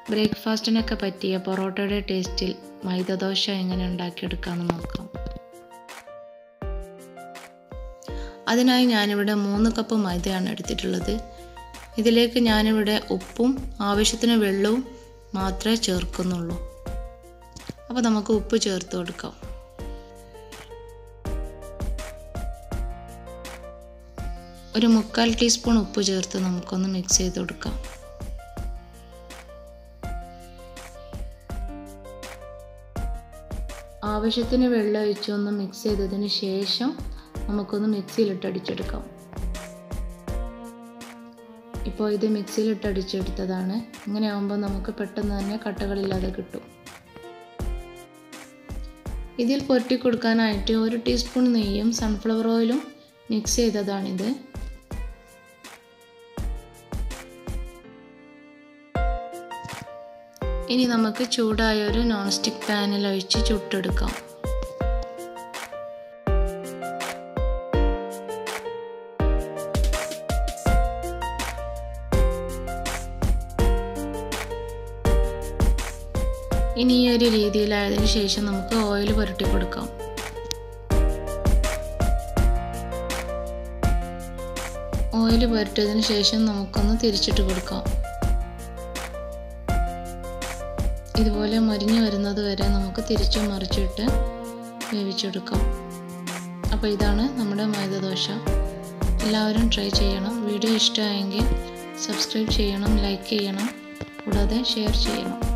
ബ്രേക്ക്ഫാസ്റ്റിനൊക്കെ പറ്റിയ പൊറോട്ടയുടെ ടേസ്റ്റിൽ മൈദദോശ എങ്ങനെ ഉണ്ടാക്കിയെടുക്കാമെന്ന് നോക്കാം അതിനായി ഞാനിവിടെ മൂന്ന് കപ്പ് മൈദയാണ് എടുത്തിട്ടുള്ളത് ഇതിലേക്ക് ഞാനിവിടെ ഉപ്പും ആവശ്യത്തിന് വെള്ളവും മാത്രമേ ചേർക്കുന്നുള്ളൂ അപ്പോൾ നമുക്ക് ഉപ്പ് ചേർത്ത് കൊടുക്കാം ഒരു മുക്കാൽ ടീസ്പൂൺ ഉപ്പ് ചേർത്ത് നമുക്കൊന്ന് മിക്സ് ചെയ്ത് കൊടുക്കാം ആവശ്യത്തിന് വെള്ളം ഒഴിച്ചൊന്ന് മിക്സ് ചെയ്തതിന് ശേഷം നമുക്കൊന്ന് മിക്സിയിലിട്ട് അടിച്ചെടുക്കാം ഇപ്പോൾ ഇത് മിക്സിയിലിട്ട് അടിച്ചെടുത്തതാണ് ഇങ്ങനെ ആകുമ്പോൾ നമുക്ക് പെട്ടെന്ന് തന്നെ കട്ടകളില്ലാതെ കിട്ടും ഇതിൽ പുരട്ടി കൊടുക്കാനായിട്ട് ഒരു ടീസ്പൂൺ നെയ്യും സൺഫ്ലവർ ഓയിലും മിക്സ് ചെയ്തതാണിത് ഇനി നമുക്ക് ചൂടായ ഒരു നോൺ സ്റ്റിക്ക് പാനിൽ ഒഴിച്ച് ചുട്ടെടുക്കാം ഇനി ഈ ഒരു രീതിയിലായതിനു ശേഷം നമുക്ക് ഓയിൽ പുരട്ടി കൊടുക്കാം ഓയിൽ പുരട്ടിയതിന് ശേഷം നമുക്കൊന്ന് തിരിച്ചിട്ട് കൊടുക്കാം ഇതുപോലെ മരിഞ്ഞു വരുന്നത് വരെ നമുക്ക് തിരിച്ചും മറിച്ചിട്ട് വേവിച്ചെടുക്കാം അപ്പോൾ ഇതാണ് നമ്മുടെ മൈദദോശ എല്ലാവരും ട്രൈ ചെയ്യണം വീഡിയോ ഇഷ്ടമായെങ്കിൽ സബ്സ്ക്രൈബ് ചെയ്യണം ലൈക്ക് ചെയ്യണം കൂടാതെ ഷെയർ ചെയ്യണം